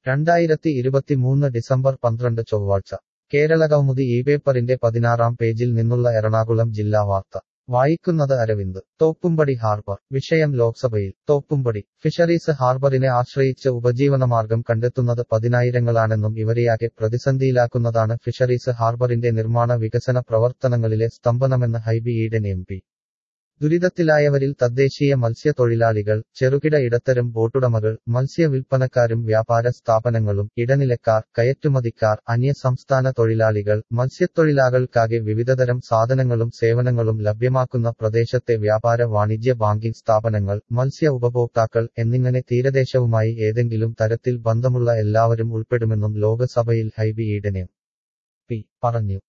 രണ്ടായിരത്തി ഇരുപത്തിമൂന്ന് ഡിസംബർ പന്ത്രണ്ട് ചൊവ്വാഴ്ച കേരളകൗമുദി ഈ പേപ്പറിന്റെ പതിനാറാം പേജിൽ നിന്നുള്ള എറണാകുളം ജില്ലാ വാർത്ത വായിക്കുന്നത് അരവിന്ദ് തോപ്പുംപടി ഹാർബർ വിഷയം ലോക്സഭയിൽ തോപ്പുംപടി ഫിഷറീസ് ഹാർബറിനെ ആശ്രയിച്ച് ഉപജീവനമാർഗം കണ്ടെത്തുന്നത് പതിനായിരങ്ങളാണെന്നും ഇവരെയാകെ പ്രതിസന്ധിയിലാക്കുന്നതാണ് ഫിഷറീസ് ഹാർബറിന്റെ നിർമ്മാണ വികസന പ്രവർത്തനങ്ങളിലെ സ്തംഭനമെന്ന് ഹൈബി ഈഡൻ എം പി ദുരിതത്തിലായവരിൽ തദ്ദേശീയ മത്സ്യത്തൊഴിലാളികൾ ചെറുകിട ഇടത്തരം ബോട്ടുടമകൾ മത്സ്യ വിൽപ്പനക്കാരും വ്യാപാര സ്ഥാപനങ്ങളും ഇടനിലക്കാർ കയറ്റുമതിക്കാർ അന്യസംസ്ഥാന തൊഴിലാളികൾ മത്സ്യത്തൊഴിലാളികൾക്കാകെ വിവിധതരം സാധനങ്ങളും സേവനങ്ങളും ലഭ്യമാക്കുന്ന പ്രദേശത്തെ വ്യാപാര വാണിജ്യ ബാങ്കിംഗ് സ്ഥാപനങ്ങൾ മത്സ്യ ഉപഭോക്താക്കൾ എന്നിങ്ങനെ തീരദേശവുമായി ഏതെങ്കിലും തരത്തിൽ ബന്ധമുള്ള എല്ലാവരും ഉൾപ്പെടുമെന്നും ലോകസഭയിൽ ഹൈബി ഈഡൻ എം പി പറഞ്ഞു